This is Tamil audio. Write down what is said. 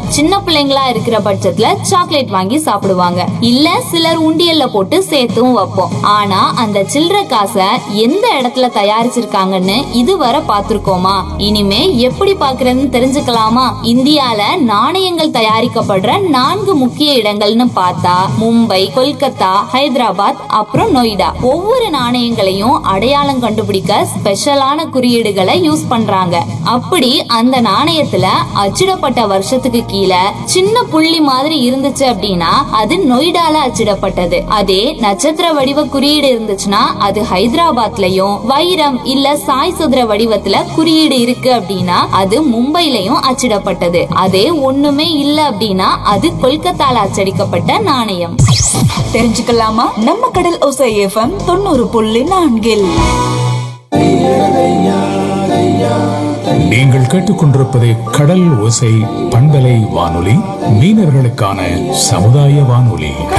சின்ன பிள்ளைங்களா இருக்கிற பட்சத்துல சாக்லேட் வாங்கி சாப்பிடுவாங்க இல்ல சிலர் உண்டியல்ல போட்டு சேர்த்தும் வைப்போம் ஆனா அந்த சில்லறை காசை எந்த இடத்துல தயாரிச்சிருக்காங்கன்னு இதுவரை பார்த்திருக்கோமா இனிமே எப்படி பாக்குறதுன்னு தெரிஞ்சுக்கலாமா இந்தியால நாணயங்கள் தயாரிக்கப்படுற நான்கு முக்கிய இடங்கள்னு பார்த்தா மும்பை கொல்கத்தா ஹைதராபாத் அப்புறம் நொய்டா ஒவ்வொரு நாணயங்களையும் அடையாளம் கண்டுபிடிக்க ஸ்பெஷலான குறியீடுகளை யூஸ் பண்றாங்க அப்படி அந்த நாணயத்துல அச்சிடப்பட்ட வருஷத்துக்கு கீழே சின்ன புள்ளி மாதிரி இருந்துச்சு அப்படின்னா அது நொய்டால அச்சிடப்பட்டது அதே நட்சத்திர வடிவ குறியீடு இருந்துச்சுன்னா அது ஹைதராபாத்லயும் வைரம் இல்ல சாய் சுதர வடிவத்துல குறியீடு இருக்கு அப்படின்னா அது மும்பைலயும் அச்சிடப்பட்டது அதே ஒண்ணுமே இல்ல அப்படின்னா அது கொல்கத்தால அச்சடிக்கப்பட்ட நாணயம் தெரிஞ்சுக்கலாமா நம்ம கடல் ஒசை எஃப்எம் தொண்ணூறு புள்ளி நான்கில் நீங்கள் கேட்டுக்கொண்டிருப்பது கடல் ஓசை பண்பலை வானொலி மீனவர்களுக்கான சமுதாய வானொலி